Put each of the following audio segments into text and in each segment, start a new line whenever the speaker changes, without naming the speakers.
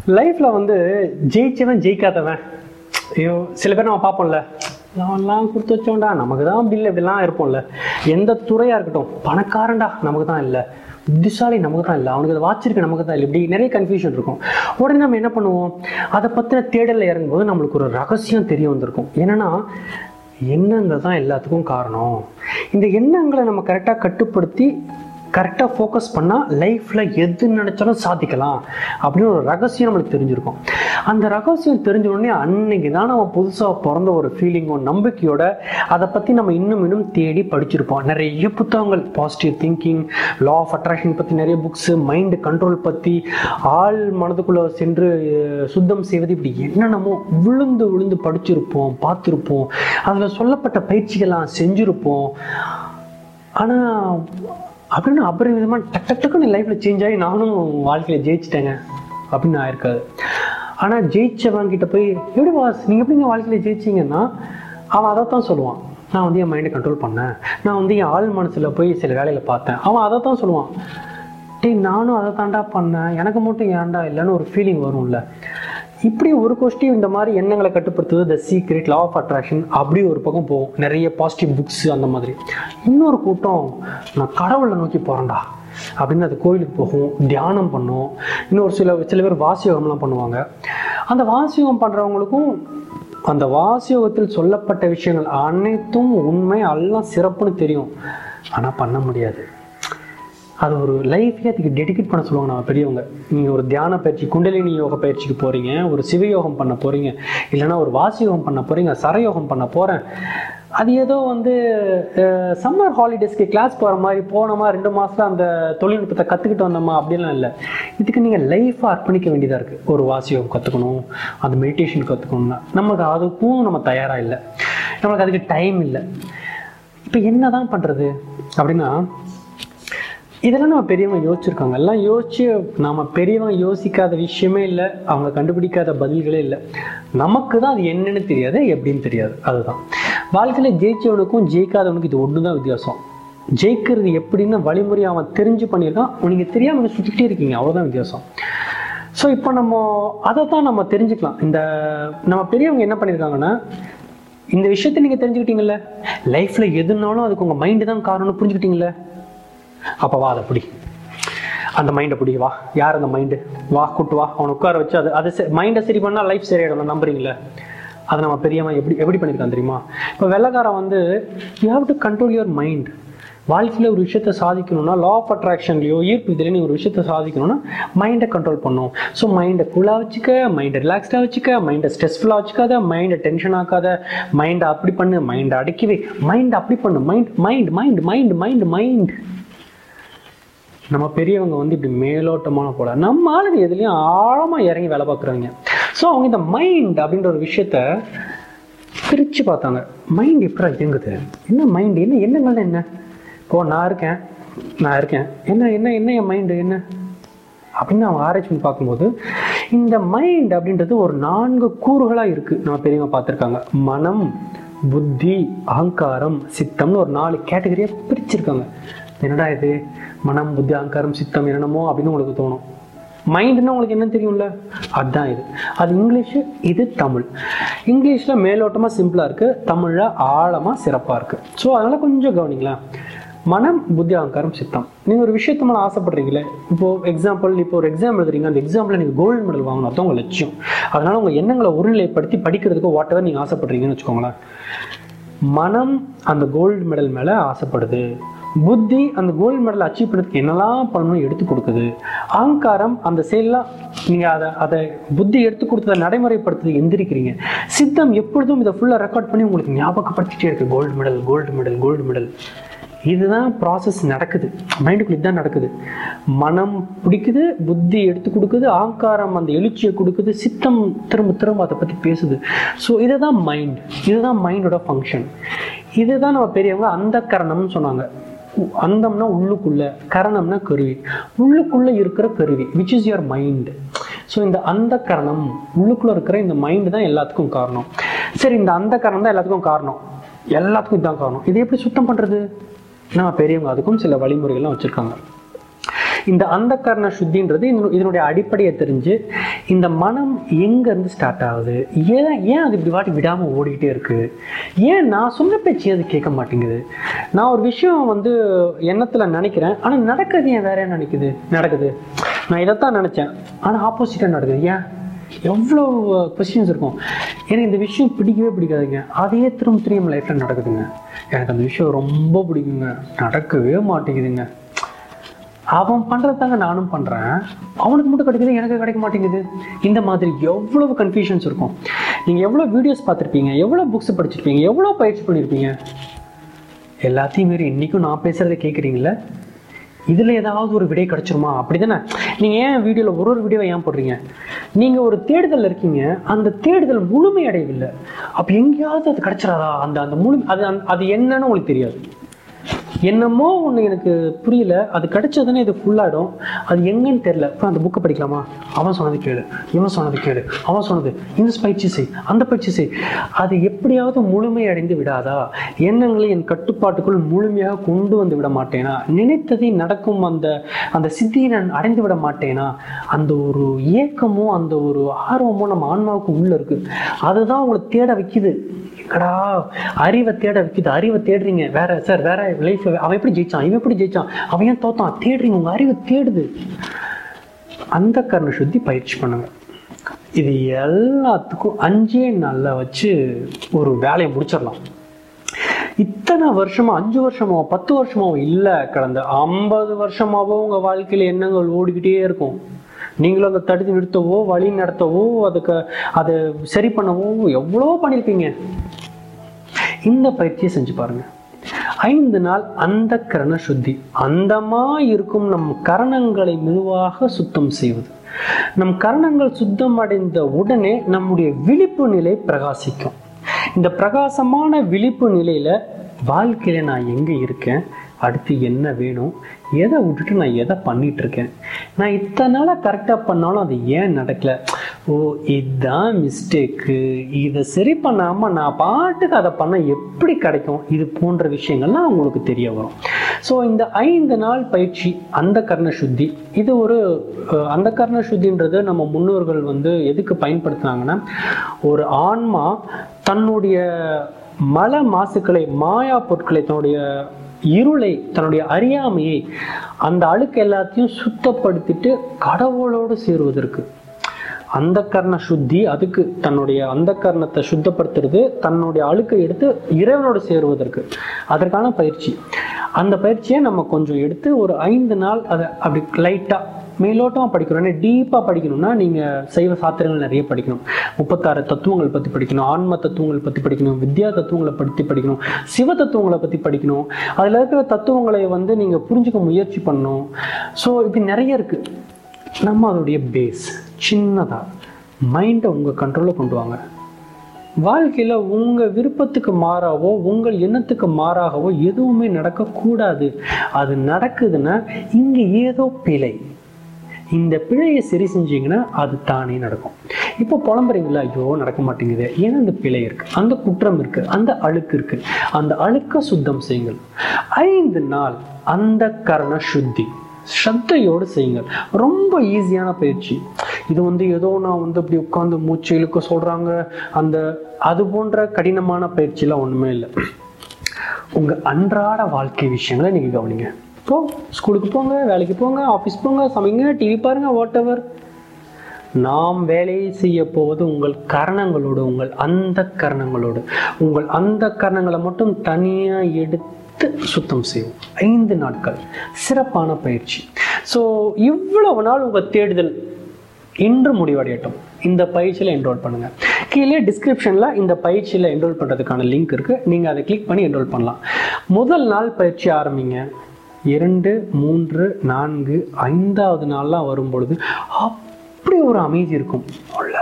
லைஃப்பில் வந்து ஜெயிச்சவன் ஜெயிக்காதவன் ஐயோ சில பேர் நம்ம பார்ப்போம்ல நான்லாம் கொடுத்து வச்சோம்டா நமக்கு தான் அப்படி இல்லை இப்படிலாம் இருப்போம்ல எந்த துறையாக இருக்கட்டும் பணக்காரன்டா நமக்கு தான் இல்லை புத்திசாலி நமக்கு தான் இல்லை அவனுக்கு அதை வாட்சிருக்கு நமக்கு தான் இல்லை இப்படி நிறைய கன்ஃபியூஷன் இருக்கும் உடனே நம்ம என்ன பண்ணுவோம் அதை பற்றின தேடலில் இறங்கும்போது நம்மளுக்கு ஒரு ரகசியம் தெரிய வந்திருக்கும் என்னன்னா எண்ணங்கள் தான் எல்லாத்துக்கும் காரணம் இந்த எண்ணங்களை நம்ம கரெக்டாக கட்டுப்படுத்தி கரெக்டாக ஃபோக்கஸ் பண்ணால் லைஃப்பில் எது நினச்சாலும் சாதிக்கலாம் அப்படின்னு ஒரு ரகசியம் நம்மளுக்கு தெரிஞ்சிருக்கும் அந்த ரகசியம் தெரிஞ்ச உடனே அன்னைக்கு தான் நம்ம புதுசாக பிறந்த ஒரு ஃபீலிங்கும் நம்பிக்கையோட அதை பற்றி நம்ம இன்னும் இன்னும் தேடி படிச்சிருப்போம் நிறைய புத்தகங்கள் positive thinking law of attraction பற்றி நிறைய புக்ஸு மைண்டு கண்ட்ரோல் பற்றி ஆள் மனதுக்குள்ளே சென்று அஹ், சுத்தம் செய்வது இப்படி என்னென்னமோ விழுந்து விழுந்து படிச்சிருப்போம் பார்த்துருப்போம் அதில் சொல்லப்பட்ட பயிற்சிகள்லாம் செஞ்சுருப்போம் ஆனால் அப்படின்னு அபரிவிதமாக டக் டக் டக்குன்னு லைஃப்பில் சேஞ்ச் ஆகி நானும் வாழ்க்கையில் ஜெயிச்சிட்டேங்க அப்படின்னு ஆயிருக்காது ஆனால் ஜெயிச்சவன் கிட்ட போய் எப்படி வாஸ் நீங்கள் எப்படிங்க வாழ்க்கையில் ஜெயிச்சீங்கன்னா அவன் அதை தான் சொல்லுவான் நான் வந்து என் மைண்டை கண்ட்ரோல் பண்ணேன் நான் வந்து என் ஆள் மனசில் போய் சில வேலையில் பார்த்தேன் அவன் அதை தான் சொல்லுவான் டேய் நானும் அதை தாண்டா பண்ணேன் எனக்கு மட்டும் ஏன்டா இல்லைன்னு ஒரு ஃபீலிங் வரும்ல இப்படி ஒரு கோஷ்டி இந்த மாதிரி எண்ணங்களை கட்டுப்படுத்துவது the secret law of attraction அப்படி ஒரு பக்கம் போகும் நிறைய பாசிட்டிவ் புக்ஸ் அந்த மாதிரி இன்னொரு கூட்டம் நான் கடவுளை நோக்கி போகிறேன்டா அப்படின்னு அது கோயிலுக்கு போகும் தியானம் பண்ணும் இன்னொரு சில சில பேர் வாசியோகம்லாம் பண்ணுவாங்க அந்த வாசியோகம் பண்ணுறவங்களுக்கும் அந்த வாசியோகத்தில் சொல்லப்பட்ட விஷயங்கள் அனைத்தும் உண்மை எல்லாம் சிறப்புன்னு தெரியும் ஆனால் பண்ண முடியாது அது ஒரு லைஃபே அதுக்கு டெடிகேட் பண்ண சொல்லுவாங்க நம்ம பெரியவங்க நீங்கள் ஒரு தியான பயிற்சி குண்டலினி யோக பயிற்சிக்கு போகிறீங்க ஒரு சிவயோகம் பண்ண போகிறீங்க இல்லைன்னா ஒரு வாசியோகம் பண்ண போகிறீங்க சரயோகம் பண்ண போகிறேன் அது ஏதோ வந்து சம்மர் ஹாலிடேஸ்க்கு கிளாஸ் போகிற மாதிரி போனோமா ரெண்டு மாதத்தில் அந்த தொழில்நுட்பத்தை கற்றுக்கிட்டு வந்தோமா அப்படிலாம் இல்லை இதுக்கு நீங்கள் லைஃப்பாக அர்ப்பணிக்க வேண்டியதாக இருக்குது ஒரு வாசியோகம் கற்றுக்கணும் அந்த மெடிடேஷன் கற்றுக்கணும்னா நமக்கு அதுக்கும் நம்ம தயாராக இல்லை நம்மளுக்கு அதுக்கு டைம் இல்லை இப்போ என்ன தான் பண்ணுறது அப்படின்னா இதெல்லாம் நம்ம பெரியவங்க யோசிச்சிருக்காங்க எல்லாம் யோசிச்சு நாம பெரியவங்க யோசிக்காத விஷயமே இல்லை அவங்க கண்டுபிடிக்காத பதில்களே இல்லை நமக்கு தான் அது என்னன்னு தெரியாது எப்படின்னு தெரியாது அதுதான் வாழ்க்கையில் ஜெயிச்சவனுக்கும் ஜெயிக்காதவனுக்கும் இது ஒன்று தான் வித்தியாசம் ஜெயிக்கிறது எப்படின்னு வழிமுறை அவன் தெரிஞ்சு பண்ணியிருக்கான் உனக்கு தெரியாமல் சுற்றிக்கிட்டே இருக்கீங்க அவ்வளோதான் வித்தியாசம் ஸோ இப்போ நம்ம அதை தான் நம்ம தெரிஞ்சுக்கலாம் இந்த நம்ம பெரியவங்க என்ன பண்ணியிருக்காங்கன்னா இந்த விஷயத்தை நீங்கள் தெரிஞ்சுக்கிட்டீங்கல்ல லைஃப்பில் எதுனாலும் அதுக்கு உங்கள் மைண்டு தான் காரணம்னு புரிஞ்சுக்கிட்டீங்களே அப்போ வா அதை பிடி அந்த மைண்டை பிடி வா யார் அந்த மைண்டு வா கூட்டு வா அவனை உட்கார வச்சு அது அது மைண்டை சரி பண்ணால் லைஃப் சரியாயிடும் நம்புறீங்களே அதை நம்ம பெரியவன் எப்படி எப்படி பண்ணியிருக்கான் தெரியுமா இப்போ வெள்ளக்காரன் வந்து you have to control your mind வாழ்க்கையில் ஒரு விஷயத்தை சாதிக்கணும்னா லா ஆஃப் அட்ராக்ஷன்லையோ ஈர்ப்பு இதில் நீ ஒரு விஷயத்தை சாதிக்கணும்னா மைண்டை கண்ட்ரோல் பண்ணும் ஸோ மைண்டை கூலாக வச்சுக்க மைண்டை ரிலாக்ஸ்டாக வச்சுக்க மைண்டை ஸ்ட்ரெஸ்ஃபுல்லாக வச்சுக்காத மைண்டை டென்ஷன் ஆக்காத மைண்டை அப்படி பண்ணு மைண்டை அடக்கிவே மைண்ட் அப்படி பண்ணு mind mind mind mind mind mind நம்ம பெரியவங்க வந்து இப்படி மேலோட்டமான போல நம்ம ஆளுங்க எதுலேயும் ஆழமாக இறங்கி வேலை பார்க்குறாங்க ஸோ அவங்க இந்த மைண்ட் அப்படின்ற ஒரு விஷயத்த பிரித்து பார்த்தாங்க மைண்ட் எப்படா இயங்குது என்ன மைண்ட் என்ன எண்ணங்கள் என்ன இப்போ நான் இருக்கேன் நான் இருக்கேன் என்ன என்ன என்ன என் மைண்டு என்ன அப்படின்னு அவங்க ஆராய்ச்சி பண்ணி பார்க்கும்போது இந்த மைண்ட் அப்படின்றது ஒரு நான்கு கூறுகளாக இருக்குது நம்ம பெரியவங்க பார்த்துருக்காங்க மனம் புத்தி அகங்காரம் சித்தம்னு ஒரு நாலு கேட்டகரியாக பிரிச்சிருக்காங்க என்னடா இது மனம் புத்தி அகங்காரம் சித்தம் என்னென்னமோ அப்படின்னு உங்களுக்கு தோணும் மைண்டுன்னா உங்களுக்கு என்ன தெரியும்ல அதுதான் இது அது இங்கிலீஷு இது தமிழ் இங்கிலீஷில் மேலோட்டமாக சிம்பிளாக இருக்குது தமிழில் ஆழமாக சிறப்பாக இருக்குது ஸோ அதனால் கொஞ்சம் கவனிங்களேன் மனம் புத்தி அகங்காரம் சித்தம் நீங்கள் ஒரு விஷயத்து மேலே ஆசைப்படுறீங்களே இப்போ எக்ஸாம்பிள் இப்போ ஒரு எக்ஸாம் எழுதுறீங்க அந்த எக்ஸாம்பிள் நீங்கள் கோல்டு மெடல் வாங்கணும் அதுதான் உங்கள் லட்சியம் அதனால உங்கள் எண்ணங்களை ஒருநிலைப்படுத்தி படிக்கிறதுக்கு வாட் எவர் நீங்கள் ஆசைப்படுறீங்கன்னு வச்சுக்கோங்களேன் மனம் அந்த கோல்டு மெடல் மேலே ஆசைப்படுது புத்தி அந்த கோல்டு மெடல் அச்சீவ் பண்ணுறதுக்கு என்னெல்லாம் பண்ணணும் எடுத்து கொடுக்குது அகங்காரம் அந்த செயலாம் நீங்கள் அதை அதை புத்தி எடுத்து கொடுத்ததை நடைமுறைப்படுத்துறது எந்திரிக்கிறீங்க சித்தம் எப்பொழுதும் இதை ஃபுல்லாக ரெக்கார்ட் பண்ணி உங்களுக்கு ஞாபகப்படுத்திட்டே இருக்கு gold medal gold medal gold medal இதுதான் ப்ராசஸ் நடக்குது மைண்டுக்குள்ள இதுதான் நடக்குது மனம் பிடிக்குது புத்தி எடுத்து கொடுக்குது அகங்காரம் அந்த எழுச்சியை கொடுக்குது சித்தம் திரும்ப திரும்ப அதை பற்றி பேசுது ஸோ இதுதான் மைண்ட் இதுதான் மைண்டோட ஃபங்க்ஷன் இதுதான் நம்ம பெரியவங்க அந்த கரணம்னு சொன்னாங்க அந்தம்னா உள்ளுக்குள்ள கரணம்னா கருவி உள்ளுக்குள்ள இருக்கிற கருவி which is your mind so இந்த அந்த கரணம் உள்ளுக்குள்ள இருக்கிற இந்த மைண்டு தான் எல்லாத்துக்கும் காரணம் சரி இந்த அந்த கரணம் தான் எல்லாத்துக்கும் காரணம் எல்லாத்துக்கும் இதுதான் காரணம் இதை எப்படி சுத்தம் பண்றது நம்ம பெரியவங்க அதுக்கும் சில வழிமுறைகள்லாம் வச்சுருக்காங்க இந்த அந்த கரண சுத்தின்றது இதனு- இதனுடைய அடிப்படையை தெரிஞ்சு இந்த மனம் எங்க இருந்து ஸ்டார்ட் ஆகுது ஏன் ஏன் அது இப்படி வாட்டி விடாம ஓடிக்கிட்டே இருக்கு ஏன் நான் சொன்ன பேச்சு அது கேட்க மாட்டேங்குது நான் ஒரு விஷயம் வந்து எண்ணத்துல நினைக்கிறேன் ஆனா நடக்கிறது ஏன் வேற என்ன நினைக்குது நடக்குது நான் இதைத்தான் நினைச்சேன் ஆனா ஆப்போசிட்டா நடக்குது ஏன் எவ்வளோ கொஸ்டின்ஸ் இருக்கும் எனக்கு இந்த விஷயம் பிடிக்கவே பிடிக்காதுங்க அதையே திரும்ப திரும்ப லைஃப்பில் நடக்குதுங்க எனக்கு அந்த விஷயம் ரொம்ப பிடிக்குங்க நடக்கவே மாட்டேங்குதுங்க அவன் பண்ணுறது தாங்க நானும் பண்ணுறேன் அவனுக்கு மட்டும் கிடைக்குது எனக்கு கிடைக்க மாட்டேங்குது இந்த மாதிரி எவ்வளவு கன்ஃபியூஷன்ஸ் இருக்கும் நீங்கள் எவ்வளோ வீடியோஸ் பார்த்துருப்பீங்க எவ்வளோ புக்ஸ் படிச்சிருப்பீங்க எவ்வளோ பயிற்சி பண்ணியிருப்பீங்க எல்லாத்தையும் மீறி இன்றைக்கும் நான் பேசுகிறத கேட்குறீங்களே இதில் ஏதாவது ஒரு விடை கிடைச்சிருமா அப்படி தானே நீங்கள் ஏன் வீடியோவில் ஒரு ஒரு வீடியோவை ஏன் போடுறீங்க நீங்கள் ஒரு தேடுதல் இருக்கீங்க அந்த தேடுதல் முழுமை அடையவில்லை அப்போ எங்கேயாவது அது கிடைச்சிடாதா அந்த அந்த முழு அது அந்த- அது என்னன்னு உங்களுக்கு தெரியாது என்னமோ ஒன்று எனக்கு புரியல அது கிடைச்சதுன்னு இது ஃபுல்லாகிடும் அது எங்கன்னு தெரில இப்போ அந்த புக்கை படிக்கலாமா அவன் சொன்னது கேளு இவன் சொன்னது கேளு அவன் சொன்னது இந்த பயிற்சி செய் அந்த பயிற்சி செய் அது எப்படியாவது முழுமை அடைந்து விடாதா எண்ணங்களை என் கட்டுப்பாட்டுக்குள் முழுமையாக கொண்டு வந்து விட மாட்டேனா நினைத்ததை நடக்கும் அந்த அந்த சித்தியை நான் அடைந்து விட மாட்டேனா அந்த ஒரு ஏக்கமும் அந்த ஒரு ஆர்வமும் நம்ம ஆன்மாவுக்கு உள்ள இருக்கு அதுதான் உங்களை தேட வைக்குது எங்கடா அறிவை தேட வைக்குது அறிவை தேடுறீங்க வேற சார் வேற லைஃப் அவன் எப்படி ஜெயிச்சான் இவன் எப்படி ஜெயிச்சான் அவன் ஏன் தோத்தான் தேடுறீங்க உங்க அறிவை தேடுது அந்த கர்ண சுத்தி பயிற்சி பண்ணுங்க இது எல்லாத்துக்கும் அஞ்சே நாள்ல வச்சு ஒரு வேலையை முடிச்சிடலாம் இத்தனை வருஷமா அஞ்சு வருஷமா பத்து வருஷமாவோ இல்ல கடந்த ஐம்பது வருஷமாவோ உங்க வாழ்க்கையில எண்ணங்கள் ஓடிக்கிட்டே இருக்கும் நீங்களும் அதை தடுத்து நிறுத்தவோ வழி நடத்தவோ அதுக்கு அதை சரி பண்ணவோ எவ்வளோ பண்ணியிருப்பீங்க இந்த பயிற்சியை செஞ்சு பாருங்க ஐந்து நாள் அந்த கரண சுத்தி அந்தமா இருக்கும் நம் கரணங்களை மெதுவாக சுத்தம் செய்வது நம் கரணங்கள் சுத்தம் அடைந்த உடனே நம்முடைய விழிப்பு நிலை பிரகாசிக்கும் இந்த பிரகாசமான விழிப்பு நிலையில வாழ்க்கையில நான் எங்க இருக்கேன் அடுத்து என்ன வேணும் எதை விட்டுட்டு நான் எதை பண்ணிட்டு இருக்கேன் நான் இத்தனை நாளாக கரெக்டாக பண்ணாலும் அது ஏன் நடக்கல ஓ இதுதான் மிஸ்டேக்கு இதை சரி பண்ணாமல் நான் பாட்டுக்கு அதை பண்ண எப்படி கிடைக்கும் இது போன்ற விஷயங்கள்லாம் உங்களுக்கு தெரிய வரும் ஸோ இந்த ஐந்து நாள் பயிற்சி அந்த கர்ண சுத்தி இது ஒரு அஹ், அந்த கர்ண சுத்தின்றது நம்ம முன்னோர்கள் வந்து எதுக்கு பயன்படுத்துனாங்கன்னா ஒரு ஆன்மா தன்னுடைய மல மாசுக்களை மாயா பொருட்களை தன்னுடைய இருளை தன்னுடைய அறியாமையை அந்த அழுக்கு எல்லாத்தையும் சுத்தப்படுத்திட்டு கடவுளோடு சேருவதற்கு அந்த கர்ண சுத்தி அதுக்கு தன்னுடைய அந்த கர்ணத்தை சுத்தப்படுத்துறது தன்னுடைய அழுக்கை எடுத்து இறைவனோடு சேருவதற்கு அதற்கான பயிற்சி அந்த பயிற்சியை நம்ம கொஞ்சம் எடுத்து ஒரு ஐந்து நாள் அதை அப்படி லைட்டாக மேலோட்டமாக படிக்கணும் ஏன்னா டீப்பாக படிக்கணும்னா நீங்கள் சைவ சாத்திரங்கள் நிறைய படிக்கணும் முப்பத்தாறு தத்துவங்கள் பற்றி படிக்கணும் ஆன்ம தத்துவங்கள் பற்றி படிக்கணும் வித்யா தத்துவங்களை பற்றி படிக்கணும் சிவ தத்துவங்களை பற்றி படிக்கணும் அதில் இருக்கிற தத்துவங்களை வந்து நீங்கள் புரிஞ்சுக்க முயற்சி பண்ணணும் ஸோ இப்படி நிறைய இருக்குது நம்ம அதோடைய பேஸ் சின்னதாக மைண்டை உங்கள் கண்ட்ரோலில் கொண்டு வாங்க வாழ்க்கையில் உங்கள் விருப்பத்துக்கு மாறாவோ உங்கள் எண்ணத்துக்கு மாறாகவோ எதுவுமே நடக்கக்கூடாது அது நடக்குதுன்னா இங்கே ஏதோ பிழை இந்த பிழையை சரி செஞ்சீங்கன்னா அது தானே நடக்கும் இப்போ புலம்புறீங்களா ஐயோ நடக்க மாட்டேங்குது ஏன்னா அந்த பிழை இருக்கு அந்த குற்றம் இருக்கு அந்த அழுக்கு இருக்கு அந்த அழுக்க சுத்தம் செய்யுங்கள் ஐந்து நாள் அந்த கரண சுத்தி ஸ்ரத்தையோடு செய்யுங்கள் ரொம்ப ஈஸியான பயிற்சி இது வந்து ஏதோ நான் வந்து இப்படி உட்காந்து மூச்சு இழுக்க சொல்றாங்க அந்த அது போன்ற கடினமான பயிற்சிலாம் ஒண்ணுமே இல்லை உங்க அன்றாட வாழ்க்கை விஷயங்களை நீங்க கவனிங்க இப்போ ஸ்கூலுக்கு போங்க வேலைக்கு போங்க ஆஃபீஸ் போங்க சமைங்க டிவி பாருங்க வாட் எவர் நாம் வேலையை செய்ய போவது உங்கள் கரணங்களோடு உங்கள் அந்த கரணங்களோடு உங்கள் அந்த கரணங்களை மட்டும் தனியா எடுத்து சுத்தம் செய்வோம் ஐந்து நாட்கள் சிறப்பான பயிற்சி ஸோ இவ்வளவு நாள் உங்க தேடுதல் இன்று முடிவடையட்டும் இந்த பயிற்சியில் என்ரோல் பண்ணுங்க கீழே டிஸ்கிரிப்ஷன்ல இந்த பயிற்சியில் என்ரோல் பண்றதுக்கான லிங்க் இருக்கு நீங்க அதை கிளிக் பண்ணி என்ரோல் பண்ணலாம் முதல் நாள் பயிற்சி ஆரம்பிங்க இரண்டு மூன்று நான்கு ஐந்தாவது நாள்லாம் வரும் பொழுது அப்படி ஒரு அமைதி இருக்கும் உள்ள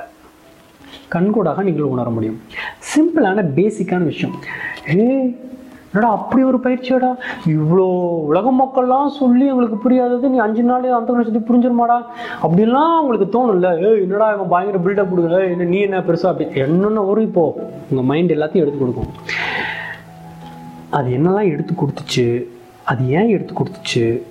கண்கூடாக நீங்கள் உணர முடியும் சிம்பிளான பேசிக்கான விஷயம் ஏ என்னடா அப்படி ஒரு பயிற்சியாடா இவ்வளோ உலக மக்கள்லாம் சொல்லி எங்களுக்கு புரியாதது நீ அஞ்சு நாள் அந்த சுற்றி புரிஞ்சிருமாடா அப்படிலாம் உங்களுக்கு தோணும்ல ஏய் என்னடா இவன் பயங்கர பில்டப் கொடுக்குற ஏய், என்ன நீ என்ன பெருசா அப்படி என்னென்ன ஒரு இப்போ உங்கள் மைண்ட் எல்லாத்தையும் எடுத்து கொடுக்கும் அது என்னெல்லாம் எடுத்து கொடுத்துச்சு அது ஏன் எடுத்து கொடுத்துச்சு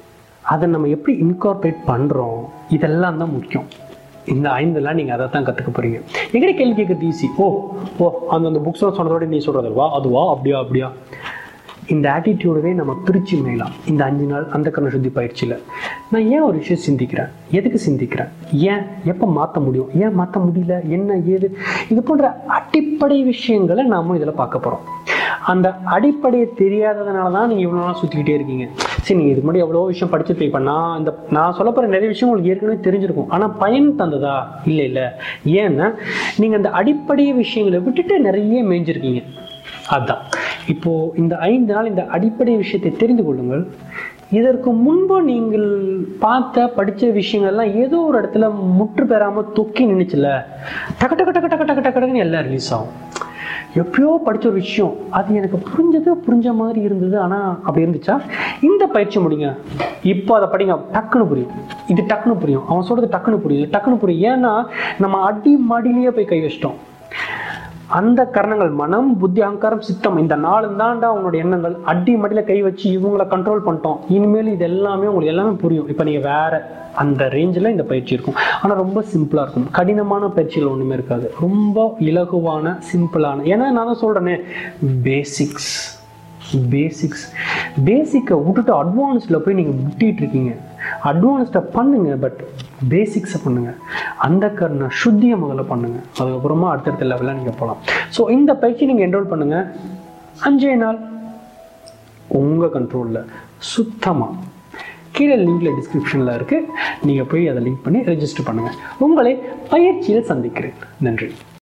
அதை நம்ம எப்படி இன்கார்பரேட் பண்ணுறோம் இதெல்லாம் தான் முக்கியம் இந்த ஐந்துலாம் நீங்கள் அதை தான் கற்றுக்க போகிறீங்க எங்கிட்ட கேள்வி கேட்குறது ஈஸி ஓ ஓ அந்த அந்த புக்ஸ்லாம் சொன்னதோட நீ சொல்கிறதுவா அதுவா அப்படியா அப்படியா இந்த ஆட்டிடியூடவே நம்ம பிரித்து மேலாம் இந்த அஞ்சு நாள் அந்த கண்ண சுத்தி பயிற்சியில் நான் ஏன் ஒரு விஷயம் சிந்திக்கிறேன் எதுக்கு சிந்திக்கிறேன் ஏன் எப்போ மாற்ற முடியும் ஏன் மாற்ற முடியல என்ன ஏது இது போன்ற அடிப்படை விஷயங்களை நாம இதில் பார்க்க போகிறோம் அந்த அடிப்படையை தெரியாததுனால தான் நீங்கள் இவ்வளோ நாள் சுற்றிக்கிட்டே இருக்கீங்க சரி நீங்கள் இதுக்கு முன்னாடி எவ்வளோ விஷயம் படிச்சுட்டு இப்போ நான் இந்த நான் சொல்ல போகிற நிறைய விஷயம் உங்களுக்கு ஏற்கனவே தெரிஞ்சிருக்கும் ஆனால் பயன் தந்ததா இல்லை இல்லை ஏன்னா நீங்கள் அந்த அடிப்படை விஷயங்களை விட்டுட்டு நிறைய மேய்ஞ்சிருக்கீங்க அதான் இப்போ இந்த ஐந்து நாள் இந்த அடிப்படை விஷயத்தை தெரிந்து கொள்ளுங்கள் இதற்கு முன்பு நீங்கள் பார்த்த படித்த விஷயங்கள்லாம் ஏதோ ஒரு இடத்துல முற்று பெறாம தொக்கி நின்றுச்சுல டக்கு டக்கு டக்கு டக்கு டக்கு டக்குன்னு எல்லாம் ரிலீஸ் ஆகும் எப்பயோ படிச்ச ஒரு விஷயம் அது எனக்கு புரிஞ்சது புரிஞ்ச மாதிரி இருந்தது ஆனால் அப்படி இருந்துச்சா இந்த பயிற்சி முடிங்க இப்போ அதை படிங்க டக்குன்னு புரியும் இது டக்குன்னு புரியும் அவன் சொல்றது டக்குன்னு புரியுது டக்குன்னு புரியும் ஏன்னா நம்ம அடி மடியிலேயே போய் கை வச்சிட்டோம் அந்த கரணங்கள் மனம் புத்தி அகங்காரம் சித்தம் இந்த நாலு தாண்டா உங்களுடைய எண்ணங்கள் அடி மடியில கை வச்சு இவங்களை கண்ட்ரோல் பண்ணிட்டோம் இனிமேல் இது எல்லாமே உங்களுக்கு எல்லாமே புரியும் இப்போ நீங்க வேற அந்த ரேஞ்சில் இந்த பயிற்சி இருக்கும் ஆனால் ரொம்ப சிம்பிளாக இருக்கும் கடினமான பயிற்சிகள் ஒன்றுமே இருக்காது ரொம்ப இலகுவான சிம்பிளான ஏன்னா நான் தான் சொல்கிறேனே பேசிக்ஸ் பேசிக்ஸ் பேசிக்கை விட்டுட்டு அட்வான்ஸ்டில் போய் நீங்கள் முட்டிட்டு இருக்கீங்க அட்வான்ஸ்டை பண்ணுங்க பட் பேசிக்ஸை பண்ணுங்க அந்த கர்ண சுத்தியை முதல்ல பண்ணுங்க அதுக்கப்புறமா அடுத்தடுத்த லெவலில் நீங்கள் போகலாம் ஸோ இந்த பயிற்சி நீங்கள் என்ரோல் பண்ணுங்க அஞ்சே நாள் உங்கள் கண்ட்ரோலில் சுத்தமாக கீழே லிங்க்ல டிஸ்கிரிப்ஷனில் இருக்குது நீங்கள் போய் அதை லிங்க் பண்ணி ரெஜிஸ்டர் பண்ணுங்கள் உங்களை பயிற்சியில் சந்திக்கிறேன் நன்றி